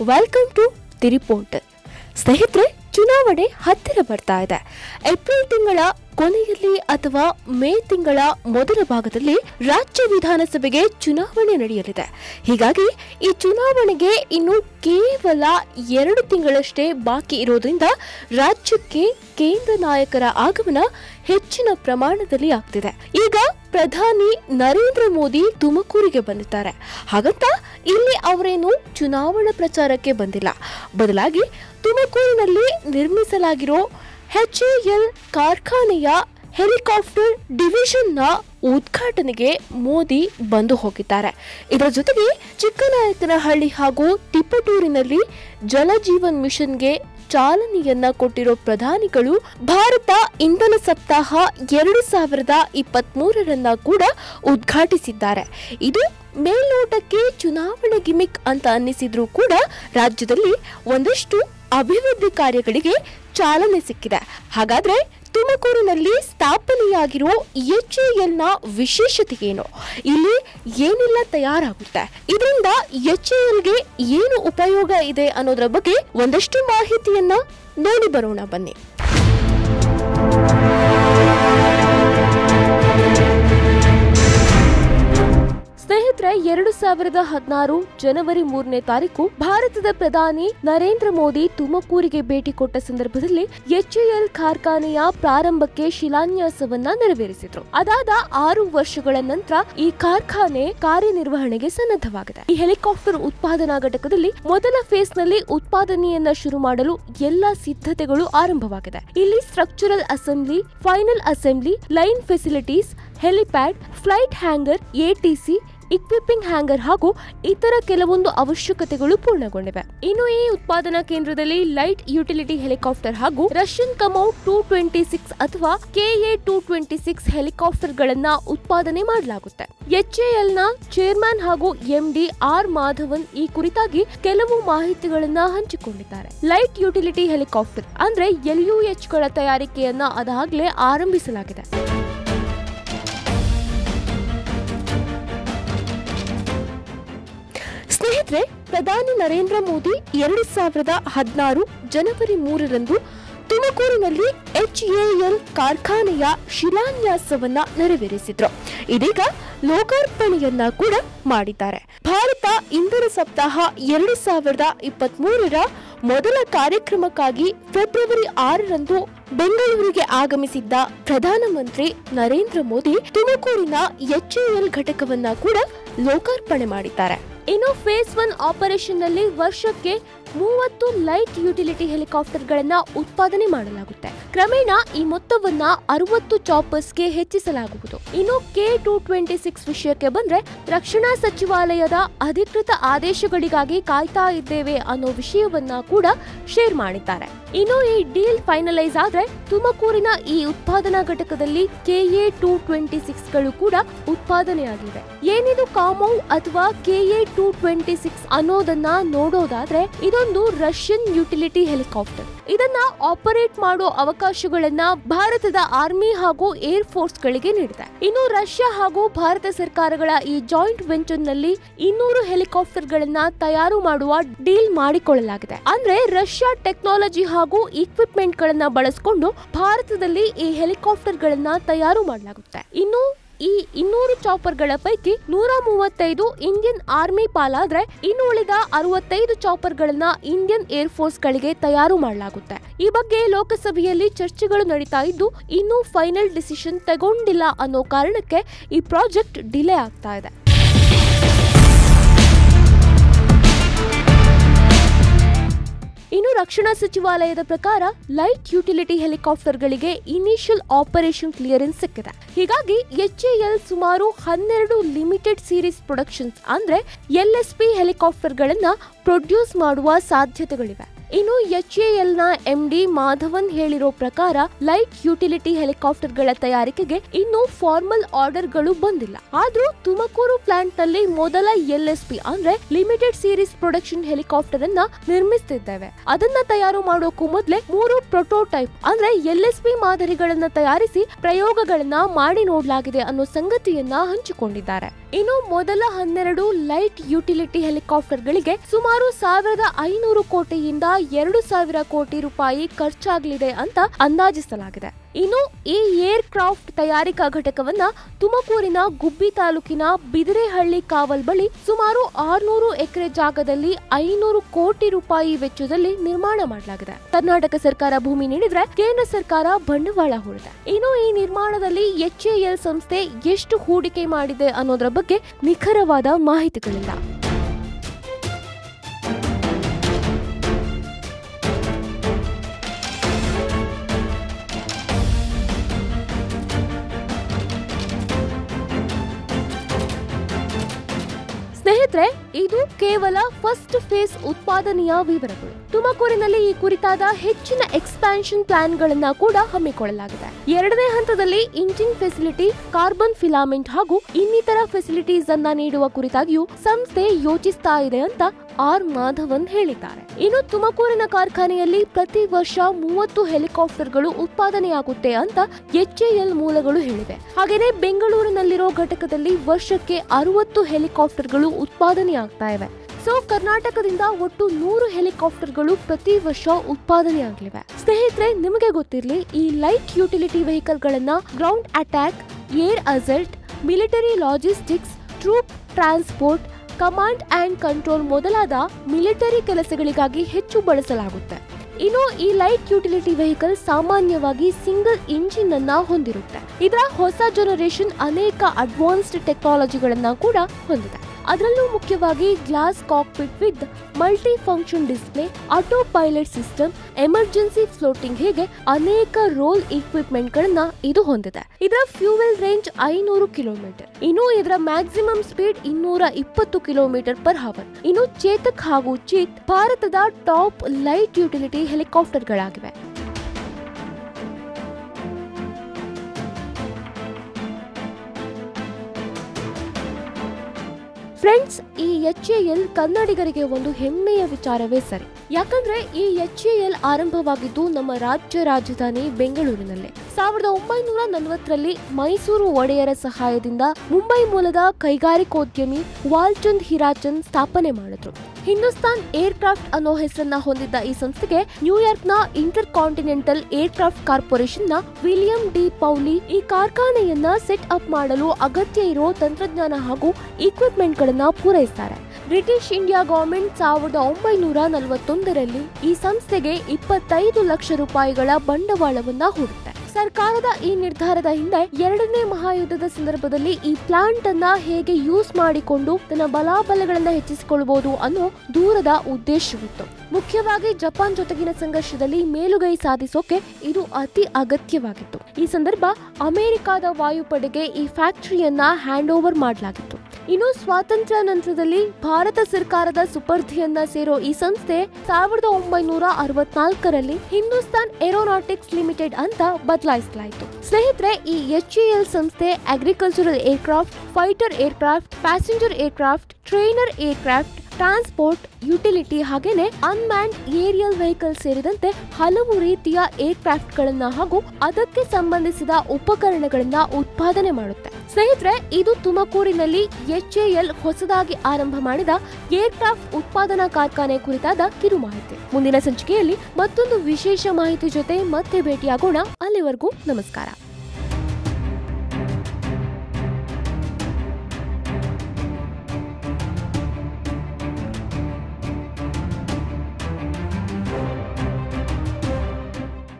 welcome to the reporter ಸ್ನೇಹಿತರೆ ಚುನಾವಣೆ ಹತ್ತಿರ ಬರ್ತಾ ಇದೆ ಏಪ್ರಿಲ್ ತಿಂಗಳ ಕೊನೆಯಲ್ಲಿ ಅಥವಾ ಮೇ ತಿಂಗಳ ಮೊದಲ ಭಾಗದಲ್ಲಿ ರಾಜ್ಯ ವಿಧಾನಸಭೆಗೆ ಚುನಾವಣೆ ನಡೆಯಲಿದೆ ಹೀಗಾಗಿ ಈ ಚುನಾವಣೆಗೆ ಇನ್ನು ಕೇವಲ ಎರಡು ತಿಂಗಳಷ್ಟೇ ಬಾಕಿ ಇರೋದ್ರಿಂದ ರಾಜ್ಯಕ್ಕೆ ಕೇಂದ್ರ ನಾಯಕರ ಆಗಮನ ಹೆಚ್ಚಿನ ಪ್ರಮಾಣದಲ್ಲಿ ಆಗ್ತಿದೆ ಈಗ ಪ್ರಧಾನಿ ನರೇಂದ್ರ ಮೋದಿ ತುಮಕೂರಿಗೆ ಬಂದಿದ್ದಾರೆ ಹಾಗಂತ ಇಲ್ಲಿ ಅವರೇನು ಚುನಾವಣಾ ಪ್ರಚಾರಕ್ಕೆ ಬಂದಿಲ್ಲ ಬದಲಾಗಿ ತುಮಕೂರಿನಲ್ಲಿ ನಿರ್ಮಿಸಲಾಗಿರೋ ಎಲ್ ಕಾರ್ಖಾನೆಯ ಹೆಲಿಕಾಪ್ಟರ್ ಡಿವಿಷನ್ನ ಉದ್ಘಾಟನೆಗೆ ಮೋದಿ ಬಂದು ಹೋಗಿದ್ದಾರೆ ಇದರ ಜೊತೆಗೆ ಚಿಕ್ಕನಾಯಕನಹಳ್ಳಿ ಹಾಗೂ ತಿಪ್ಪಟೂರಿನಲ್ಲಿ ಜಲಜೀವನ್ ಮಿಷನ್ಗೆ ಚಾಲನೆಯನ್ನ ಕೊಟ್ಟಿರೋ ಪ್ರಧಾನಿಗಳು ಭಾರತ ಇಂಧನ ಸಪ್ತಾಹ ಎರಡು ಸಾವಿರದ ಇಪ್ಪತ್ತ್ ಮೂರರನ್ನ ಕೂಡ ಉದ್ಘಾಟಿಸಿದ್ದಾರೆ ಇದು ಮೇಲ್ನೋಟಕ್ಕೆ ಚುನಾವಣೆ ಗಿಮಿಕ್ ಅಂತ ಅನ್ನಿಸಿದ್ರೂ ಕೂಡ ರಾಜ್ಯದಲ್ಲಿ ಒಂದಷ್ಟು ಅಭಿವೃದ್ಧಿ ಕಾರ್ಯಗಳಿಗೆ ಚಾಲನೆ ಸಿಕ್ಕಿದೆ ಹಾಗಾದ್ರೆ ತುಮಕೂರಿನಲ್ಲಿ ಸ್ಥಾಪನೆಯಾಗಿರೋ ಎಚ್ ನ ವಿಶೇಷತೆ ಏನು ಇಲ್ಲಿ ಏನೆಲ್ಲ ತಯಾರಾಗುತ್ತೆ ಇದರಿಂದ ಎಚ್ ಗೆ ಏನು ಉಪಯೋಗ ಇದೆ ಅನ್ನೋದರ ಬಗ್ಗೆ ಒಂದಷ್ಟು ಮಾಹಿತಿಯನ್ನ ನೋಡಿ ಬರೋಣ ಬನ್ನಿ ಸ್ನೇಹಿತರೆ ಎರಡು ಸಾವಿರದ ಹದಿನಾರು ಜನವರಿ ಮೂರನೇ ತಾರೀಕು ಭಾರತದ ಪ್ರಧಾನಿ ನರೇಂದ್ರ ಮೋದಿ ತುಮಕೂರಿಗೆ ಭೇಟಿ ಕೊಟ್ಟ ಸಂದರ್ಭದಲ್ಲಿ ಎಚ್ಎಎಲ್ ಕಾರ್ಖಾನೆಯ ಪ್ರಾರಂಭಕ್ಕೆ ಶಿಲಾನ್ಯಾಸವನ್ನ ನೆರವೇರಿಸಿದ್ರು ಅದಾದ ಆರು ವರ್ಷಗಳ ನಂತರ ಈ ಕಾರ್ಖಾನೆ ಕಾರ್ಯನಿರ್ವಹಣೆಗೆ ಸನ್ನದ್ಧವಾಗಿದೆ ಈ ಹೆಲಿಕಾಪ್ಟರ್ ಉತ್ಪಾದನಾ ಘಟಕದಲ್ಲಿ ಮೊದಲ ಫೇಸ್ ನಲ್ಲಿ ಉತ್ಪಾದನೆಯನ್ನ ಶುರು ಮಾಡಲು ಎಲ್ಲಾ ಸಿದ್ಧತೆಗಳು ಆರಂಭವಾಗಿದೆ ಇಲ್ಲಿ structural assembly final assembly line facilities helipad flight hangar ATC equipping hangar ಹಾಗೂ ಇತರ ಕೆಲವೊಂದು ಅವಶ್ಯಕತೆಗಳು ಪೂರ್ಣಗೊಂಡಿವೆ ಇನ್ನು ಈ ಉತ್ಪಾದನಾ ಕೇಂದ್ರದಲ್ಲಿ ಲೈಟ್ ಯುಟಿಲಿಟಿ ಹೆಲಿಕಾಪ್ಟರ್ ಹಾಗೂ Russian Kamov two twenty six ಅಥವಾ KA two twenty six helicopter ಗಳನ್ನ ಉತ್ಪಾದನೆ ಮಾಡಲಾಗುತ್ತೆ ಎಚ್ಎಎಲ್ ನ ಚೇರ್ಮನ್ ಹಾಗೂ ಎಂಡಿ ಆರ್ ಮಾಧವನ್ ಈ ಕುರಿತಾಗಿ ಕೆಲವು ಮಾಹಿತಿಗಳನ್ನ ಹಂಚಿಕೊಂಡಿದ್ದಾರೆ ಲೈಟ್ ಯುಟಿಲಿಟಿ ಹೆಲಿಕಾಪ್ಟರ್ ಅಂದ್ರೆ ಎಲ್ಯುಎಚ್ ಗಳ ತಯಾರಿಕೆಯನ್ನ ಅದಾಗ್ಲೇ ಆರಂಭಿಸಲಾಗಿದೆ ಸ್ನೇಹಿತರೆ ಪ್ರಧಾನಿ ನರೇಂದ್ರ ಮೋದಿ ಎರಡು ಸಾವಿರದ ಹದಿನಾರು ಜನವರಿ ಮೂರರಂದು ತುಮಕೂರಿನಲ್ಲಿ ಎಚ್ಎಎಲ್ ಕಾರ್ಖಾನೆಯ ಶಿಲಾನ್ಯಾಸವನ್ನ ನೆರವೇರಿಸಿದ್ರು ಇದೀಗ ಲೋಕಾರ್ಪಣೆಯನ್ನ ಕೂಡ ಮಾಡಿದ್ದಾರೆ ಭಾರತ ಇಂಧನ ಸಪ್ತಾಹ ಎರಡು ಸಾವಿರದ ಇಪ್ಪತ್ತ್ ಮೂರರ ಮೊದಲ ಕಾರ್ಯಕ್ರಮಕ್ಕಾಗಿ ಫೆಬ್ರವರಿ ಆರರಂದು ಬೆಂಗಳೂರಿಗೆ ಆಗಮಿಸಿದ್ದ ಪ್ರಧಾನಮಂತ್ರಿ ನರೇಂದ್ರ ಮೋದಿ ತುಮಕೂರಿನ ಎಚ್ಎಎಲ್ ಘಟಕವನ್ನ ಕೂಡ ಲೋಕಾರ್ಪಣೆ ಮಾಡಿದ್ದಾರೆ ಇನ್ನು ಫೇಸ್ ಒನ್ ಆಪರೇಷನ್ ನಲ್ಲಿ ವರ್ಷಕ್ಕೆ ಮೂವತ್ತು ಲೈಟ್ ಯುಟಿಲಿಟಿ ಹೆಲಿಕಾಪ್ಟರ್ಗಳನ್ನ ಉತ್ಪಾದನೆ ಮಾಡಲಾಗುತ್ತೆ ಕ್ರಮೇಣ ಈ ಮೊತ್ತವನ್ನ ಅರವತ್ತು ಚಾಪರ್ಸ್ಗೆ ಹೆಚ್ಚಿಸಲಾಗುವುದು ಇನ್ನು ಕೆ ಟೂ ಟ್ವೆಂಟಿ ಸಿಕ್ಸ್ ವಿಷಯಕ್ಕೆ ಬಂದ್ರೆ ರಕ್ಷಣಾ ಸಚಿವಾಲಯದ ಅಧಿಕೃತ ಆದೇಶಗಳಿಗಾಗಿ ಕಾಯ್ತಾ ಇದ್ದೇವೆ ಅನ್ನೋ ವಿಷಯವನ್ನ ಕೂಡ ಶೇರ್ ಮಾಡಿದ್ದಾರೆ ಇನ್ನು ಈ ಡೀಲ್ ಫೈನಲೈಸ್ ಆದ್ರೆ ತುಮಕೂರಿನ ಈ ಉತ್ಪಾದನಾ ಘಟಕದಲ್ಲಿ ಕೆಎ ಟೂ ಟ್ವೆಂಟಿ ಸಿಕ್ಸ್ ಗಳು ಕೂಡ ಉತ್ಪಾದನೆಯಾಗಿವೆ ಏನಿದು ಕಾಮೌ ಅಥವಾ ಕೆಎ ಟೂ ಟ್ವೆಂಟಿ ಸಿಕ್ಸ್ ಅನ್ನೋದನ್ನ ನೋಡೋದಾದ್ರೆ ಇದೊಂದು ರಷ್ಯನ್ ಯುಟಿಲಿಟಿ ಹೆಲಿಕಾಪ್ಟರ್ ಇದನ್ನ ಆಪರೇಟ್ ಮಾಡೋ ಅವಕಾಶಗಳನ್ನ ಭಾರತದ ಆರ್ಮಿ ಹಾಗೂ ಏರ್ ಫೋರ್ಸ್ ಗಳಿಗೆ ನೀಡಿದೆ ಇನ್ನು ರಷ್ಯಾ ಹಾಗೂ ಭಾರತ ಸರ್ಕಾರಗಳ ಈ ಜಾಯಿಂಟ್ ವೆಂಚರ್ ನಲ್ಲಿ ಇನ್ನೂರು ಹೆಲಿಕಾಪ್ಟರ್ ಗಳನ್ನ ತಯಾರು ಮಾಡುವ ಡೀಲ್ ಮಾಡಿಕೊಳ್ಳಲಾಗಿದೆ ಅಂದ್ರೆ ರಷ್ಯಾ ಟೆಕ್ನಾಲಜಿ ಹಾಗೂ ಇಕ್ವಿಪ್ಮೆಂಟ್ ಗಳನ್ನ ಬಳಸಿಕೊಂಡು ಭಾರತದಲ್ಲಿ ಈ ಹೆಲಿಕಾಪ್ಟರ್ ಗಳನ್ನ ತಯಾರು ಮಾಡಲಾಗುತ್ತೆ ಇನ್ನು ಈ ಇನ್ನೂರು ಚಾಪರ್ಗಳ ಪೈಕಿ ನೂರ ಮೂವತ್ತೈದು ಇಂಡಿಯನ್ ಆರ್ಮಿ ಪಾಲಾದ್ರೆ ಇನ್ನು ಉಳಿದ ಅರವತ್ತೈದು ಚಾಪರ್ಗಳನ್ನ ಇಂಡಿಯನ್ ಏರ್ ಫೋರ್ಸ್ ಗಳಿಗೆ ತಯಾರು ಮಾಡಲಾಗುತ್ತೆ ಈ ಬಗ್ಗೆ ಲೋಕಸಭೆಯಲ್ಲಿ ಚರ್ಚೆಗಳು ನಡೀತಾ ಇದ್ದು ಇನ್ನೂ ಫೈನಲ್ ಡಿಸಿಷನ್ ತಗೊಂಡಿಲ್ಲ ಅನ್ನೋ ಕಾರಣಕ್ಕೆ ಈ ಪ್ರಾಜೆಕ್ಟ್ ಡಿಲೇ ಆಗ್ತಾ ಇದೆ ಇನ್ನು ರಕ್ಷಣಾ ಸಚಿವಾಲಯದ ಪ್ರಕಾರ ಲೈಟ್ ಯುಟಿಲಿಟಿ ಹೆಲಿಕಾಪ್ಟರ್ಗಳಿಗೆ ಇನಿಷಿಯಲ್ ಆಪರೇಷನ್ ಕ್ಲಿಯರೆನ್ಸ್ ಸಿಕ್ಕಿದೆ ಹೀಗಾಗಿ ಎಚ್ಎಎಲ್ ಸುಮಾರು ಹನ್ನೆರಡು ಲಿಮಿಟೆಡ್ ಸೀರೀಸ್ ಪ್ರೊಡಕ್ಷನ್ಸ್ ಅಂದ್ರೆ ಎಲ್ಎಸ್ಪಿ ಹೆಲಿಕಾಪ್ಟರ್ಗಳನ್ನ ಪ್ರೊಡ್ಯೂಸ್ ಮಾಡುವ ಸಾಧ್ಯತೆಗಳಿವೆ ಇನ್ನು ಎಚ್ಎಎಲ್ ನ ಎಂಡಿ ಮಾಧವನ್ ಹೇಳಿರೋ ಪ್ರಕಾರ ಲೈಟ್ ಯುಟಿಲಿಟಿ ಹೆಲಿಕಾಪ್ಟರ್ಗಳ ತಯಾರಿಕೆಗೆ ಇನ್ನೂ ಫಾರ್ಮಲ್ ಆರ್ಡರ್ಗಳು ಬಂದಿಲ್ಲ ಆದ್ರೂ ತುಮಕೂರು ಪ್ಲಾಂಟ್ ನಲ್ಲಿ ಮೊದಲ ಎಲ್ಎಸ್ಪಿ ಅಂದ್ರೆ ಲಿಮಿಟೆಡ್ ಸೀರೀಸ್ ಪ್ರೊಡಕ್ಷನ್ ಹೆಲಿಕಾಪ್ಟರ್ ಅನ್ನ ನಿರ್ಮಿಸುತ್ತಿದ್ದೇವೆ ಅದನ್ನ ತಯಾರು ಮಾಡೋಕು ಮೊದಲೇ ಮೂರು ಪ್ರೊಟೋಟೈಪ್ ಅಂದ್ರೆ ಎಲ್ಎಸ್ಪಿ ಮಾದರಿಗಳನ್ನ ತಯಾರಿಸಿ ಪ್ರಯೋಗಗಳನ್ನ ಮಾಡಿ ನೋಡಲಾಗಿದೆ ಅನ್ನೋ ಸಂಗತಿಯನ್ನ ಹಂಚಿಕೊಂಡಿದ್ದಾರೆ ಇನ್ನು ಮೊದಲ ಹನ್ನೆರಡು ಲೈಟ್ ಯುಟಿಲಿಟಿ ಹೆಲಿಕಾಪ್ಟರ್ಗಳಿಗೆ ಸುಮಾರು ಸಾವಿರದ ಐನೂರು ಕೋಟಿಯಿಂದ ಎರಡು ಸಾವಿರ ಕೋಟಿ ರೂಪಾಯಿ ಖರ್ಚಾಗಲಿದೆ ಅಂತ ಅಂದಾಜಿಸಲಾಗಿದೆ ಇನ್ನು ಈ ಏರ್ ಕ್ರಾಫ್ಟ್ ತಯಾರಿಕಾ ಘಟಕವನ್ನ ತುಮಕೂರಿನ ಗುಬ್ಬಿ ತಾಲೂಕಿನ ಬಿದಿರೆಹಳ್ಳಿ ಕಾವಲ್ ಬಳಿ ಸುಮಾರು ಆರ್ನೂರು ಎಕರೆ ಜಾಗದಲ್ಲಿ ಐನೂರು ಕೋಟಿ ರೂಪಾಯಿ ವೆಚ್ಚದಲ್ಲಿ ನಿರ್ಮಾಣ ಮಾಡಲಾಗಿದೆ ಕರ್ನಾಟಕ ಸರ್ಕಾರ ಭೂಮಿ ನೀಡಿದ್ರೆ ಕೇಂದ್ರ ಸರ್ಕಾರ ಬಂಡವಾಳ ಹೂಡಿದೆ ಇನ್ನು ಈ ನಿರ್ಮಾಣದಲ್ಲಿ ಎಚ್ಎಎಲ್ ಸಂಸ್ಥೆ ಎಷ್ಟು ಹೂಡಿಕೆ ಮಾಡಿದೆ ಅನ್ನೋದರ ಬಗ್ಗೆ ನಿಖರವಾದ ಮಾಹಿತಿಗಳಿಲ್ಲ ಸ್ನೇಹಿತರೆ ಇದು ಕೇವಲ ಫಸ್ಟ್ ಫೇಸ್ ಉತ್ಪಾದನೆಯ ವಿವರಗಳು ತುಮಕೂರಿನಲ್ಲಿ ಈ ಕುರಿತಾದ ಹೆಚ್ಚಿನ ಎಕ್ಸ್ಪ್ಯಾನ್ಷನ್ ಪ್ಲಾನ್ಗಳನ್ನ ಕೂಡ ಹಮ್ಮಿಕೊಳ್ಳಲಾಗಿದೆ ಎರಡನೇ ಹಂತದಲ್ಲಿ ಇಂಜಿನ್ ಫೆಸಿಲಿಟಿ ಕಾರ್ಬನ್ ಫಿಲಾಮೆಂಟ್ ಹಾಗೂ ಇನ್ನಿತರ ಫೆಸಿಲಿಟೀಸ್ ಅನ್ನ ನೀಡುವ ಕುರಿತಾಗಿಯೂ ಸಂಸ್ಥೆ ಯೋಚಿಸ್ತಾ ಇದೆ ಅಂತ ಆರ್ ಮಾಧವನ್ ಹೇಳಿದ್ದಾರೆ ಇನ್ನು ತುಮಕೂರಿನ ಕಾರ್ಖಾನೆಯಲ್ಲಿ ಪ್ರತಿ ವರ್ಷ ಮೂವತ್ತು ಹೆಲಿಕಾಪ್ಟರ್ಗಳು ಉತ್ಪಾದನೆಯಾಗುತ್ತೆ ಅಂತ ಎಚ್ಎಎಲ್ ಮೂಲಗಳು ಹೇಳಿವೆ ಹಾಗೇನೆ ಬೆಂಗಳೂರಿನಲ್ಲಿರೋ ಘಟಕದಲ್ಲಿ ವರ್ಷಕ್ಕೆ ಅರವತ್ತು ಹೆಲಿಕಾಪ್ಟರ್ಗಳು ಉತ್ಪಾದನೆಯಾಗ್ತಾ ಇವೆ ಸೊ ಕರ್ನಾಟಕದಿಂದ ಒಟ್ಟು ನೂರು ಹೆಲಿಕಾಪ್ಟರ್ಗಳು ಪ್ರತಿ ವರ್ಷ ಉತ್ಪಾದನೆಯಾಗಲಿವೆ ಸ್ನೇಹಿತರೆ ನಿಮಗೆ ಗೊತ್ತಿರಲಿ ಈ ಲೈಟ್ ಯುಟಿಲಿಟಿ ವೆಹಿಕಲ್ ಗಳನ್ನ ground attack air assault military logistics troop transport command and control ಮೊದಲಾದ ಮಿಲಿಟರಿ ಕೆಲಸಗಳಿಗಾಗಿ ಹೆಚ್ಚು ಬಳಸಲಾಗುತ್ತೆ ಇನ್ನು ಈ ಲೈಟ್ ಯುಟಿಲಿಟಿ ವೆಹಿಕಲ್ ಸಾಮಾನ್ಯವಾಗಿ ಸಿಂಗಲ್ ಇಂಜಿನ್ ಅನ್ನ ಹೊಂದಿರುತ್ತೆ ಇದರ ಹೊಸ ಜನರೇಷನ್ ಅನೇಕ ಅಡ್ವಾನ್ಸ್ಡ್ ಟೆಕ್ನಾಲಜಿಗಳನ್ನ ಕೂಡ ಹೊಂದಿದೆ ಅದರಲ್ಲೂ ಮುಖ್ಯವಾಗಿ glass cockpit with multi function display autopilot system emergency floating ಹೀಗೆ ಅನೇಕ ರೋಲ್ ಇಕ್ವಿಪ್ಮೆಂಟ್ ಗಳನ್ನ ಇದು ಹೊಂದಿದೆ ಇದರ ಫ್ಯೂವೆಲ್ ರೇಂಜ್ ಐನೂರು ಕಿಲೋಮೀಟರ್ ಇನ್ನು ಇದರ ಮ್ಯಾಕ್ಸಿಮಮ್ ಸ್ಪೀಡ್ ಇನ್ನೂರ ಇಪ್ಪತ್ತು ಕಿಲೋಮೀಟರ್ ಪರ್ ಹವರ್ ಇನ್ನು ಚೇತಕ್ ಹಾಗೂ ಚೀತ್ ಭಾರತದ ಟಾಪ್ ಲೈಟ್ ಯುಟಿಲಿಟಿ ಹೆಲಿಕಾಪ್ಟರ್ಗಳಾಗಿವೆ ಫ್ರೆಂಡ್ಸ್ ಈ ಎಚ್ ಎಲ್ ಕನ್ನಡಿಗರಿಗೆ ಒಂದು ಹೆಮ್ಮೆಯ ವಿಚಾರವೇ ಸರಿ ಯಾಕಂದ್ರೆ ಈ ಎಚ್ ಎಲ್ ಆರಂಭವಾಗಿದ್ದು ನಮ್ಮ ರಾಜ್ಯ ರಾಜಧಾನಿ ಬೆಂಗಳೂರಿನಲ್ಲೇ ಸಾವಿರದ ಒಂಬೈನೂರ ನಲವತ್ತರಲ್ಲಿ ಮೈಸೂರು ಒಡೆಯರ ಸಹಾಯದಿಂದ ಮುಂಬೈ ಮೂಲದ ಕೈಗಾರಿಕೋದ್ಯಮಿ ವಾಲ್ಚಂದ್ ಹಿರಾಚಂದ್ ಸ್ಥಾಪನೆ ಮಾಡಿದ್ರು ಹಿಂದೂಸ್ತಾನ್ ಏರ್ಕ್ರಾಫ್ಟ್ ಅನ್ನೋ ಹೆಸರನ್ನ ಹೊಂದಿದ್ದ ಈ ಸಂಸ್ಥೆಗೆ ನ್ಯೂಯಾರ್ಕ್ನ ಇಂಟರ್ ಕಾಂಟಿನೆಂಟಲ್ ಏರ್ಕ್ರಾಫ್ಟ್ ಕಾರ್ಪೊರೇಷನ್ ನ ವಿಲಿಯಂ ಡಿ ಪೌಲಿ ಈ ಕಾರ್ಖಾನೆಯನ್ನ ಸೆಟ್ ಅಪ್ ಮಾಡಲು ಅಗತ್ಯ ಇರೋ ತಂತ್ರಜ್ಞಾನ ಹಾಗೂ ಇಕ್ವಿಪ್ಮೆಂಟ್ ಗಳನ್ನ ಪೂರೈಸ್ತಾರೆ ಬ್ರಿಟಿಷ್ ಇಂಡಿಯಾ ಗವರ್ಮೆಂಟ್ ಸಾವಿರದ ಒಂಬೈನೂರ ನಲವತ್ತೊಂದರಲ್ಲಿ ಈ ಸಂಸ್ಥೆಗೆ ಇಪ್ಪತ್ತೈದು ಲಕ್ಷ ರೂಪಾಯಿಗಳ ಬಂಡವಾಳವನ್ನ ಹೂಡುತ್ತೆ ಸರ್ಕಾರದ ಈ ನಿರ್ಧಾರದ ಹಿಂದೆ ಎರಡನೇ ಮಹಾಯುದ್ಧದ ಸಂದರ್ಭದಲ್ಲಿ ಈ ಪ್ಲಾಂಟ್ ಅನ್ನ ಹೇಗೆ ಯೂಸ್ ಮಾಡಿಕೊಂಡು ತನ್ನ ಬಲಾಬಲಗಳನ್ನ ಹೆಚ್ಚಿಸಿಕೊಳ್ಳಬಹುದು ಅನ್ನೋ ದೂರದ ಉದ್ದೇಶವಿತ್ತು ಮುಖ್ಯವಾಗಿ ಜಪಾನ್ ಜೊತೆಗಿನ ಸಂಘರ್ಷದಲ್ಲಿ ಮೇಲುಗೈ ಸಾಧಿಸೋಕೆ ಇದು ಅತಿ ಅಗತ್ಯವಾಗಿತ್ತು ಈ ಸಂದರ್ಭ ಅಮೆರಿಕದ ವಾಯುಪಡೆಗೆ ಈ ಫ್ಯಾಕ್ಟರಿಯನ್ನ ಹ್ಯಾಂಡ್ ಓವರ್ ಮಾಡಲಾಗಿತ್ತು ಇನ್ನು ಸ್ವಾತಂತ್ರ್ಯ ನಂತರದಲ್ಲಿ ಭಾರತ ಸರ್ಕಾರದ ಸುಪರ್ಧಿಯನ್ನ ಸೇರೋ ಈ ಸಂಸ್ಥೆ ಸಾವಿರದ ಒಂಬೈನೂರ ಅರವತ್ನಾಲ್ಕರಲ್ಲಿ ಹಿಂದೂಸ್ತಾನ್ ಏರೋನಾಟಿಕ್ಸ್ ಲಿಮಿಟೆಡ್ ಅಂತ ಬದಲಾಯಿಸಲಾಯಿತು ಸ್ನೇಹಿತರೆ ಈ ಎಚ್ ಎಲ್ ಸಂಸ್ಥೆ agricultural aircraft fighter aircraft passenger aircraft trainer aircraft transport utility ಹಾಗೇನೆ ಅನ್ಮ್ಯಾನ್ಡ್ ಏರಿಯಲ್ ವೆಹಿಕಲ್ ಸೇರಿದಂತೆ ಹಲವು ರೀತಿಯ ಏರ್ಕ್ರಾಫ್ಟ್ ಗಳನ್ನ ಹಾಗೂ ಅದಕ್ಕೆ ಸಂಬಂಧಿಸಿದ ಉಪಕರಣಗಳನ್ನ ಉತ್ಪಾದನೆ ಮಾಡುತ್ತೆ ಸ್ನೇಹಿತರೆ ಇದು ತುಮಕೂರಿನಲ್ಲಿ ಎಚ್ ಎಲ್ ಹೊಸದಾಗಿ ಆರಂಭ ಮಾಡಿದ ಏರ್ಕ್ರಾಫ್ಟ್ ಉತ್ಪಾದನಾ ಕಾರ್ಖಾನೆ ಕುರಿತಾದ ಕಿರು ಮಾಹಿತಿ ಮುಂದಿನ ಸಂಚಿಕೆಯಲ್ಲಿ ಮತ್ತೊಂದು ವಿಶೇಷ ಮಾಹಿತಿ ಜೊತೆ ಮತ್ತೆ ಭೇಟಿಯಾಗೋಣ ಅಲ್ಲಿವರೆಗೂ ನಮಸ್ಕಾರ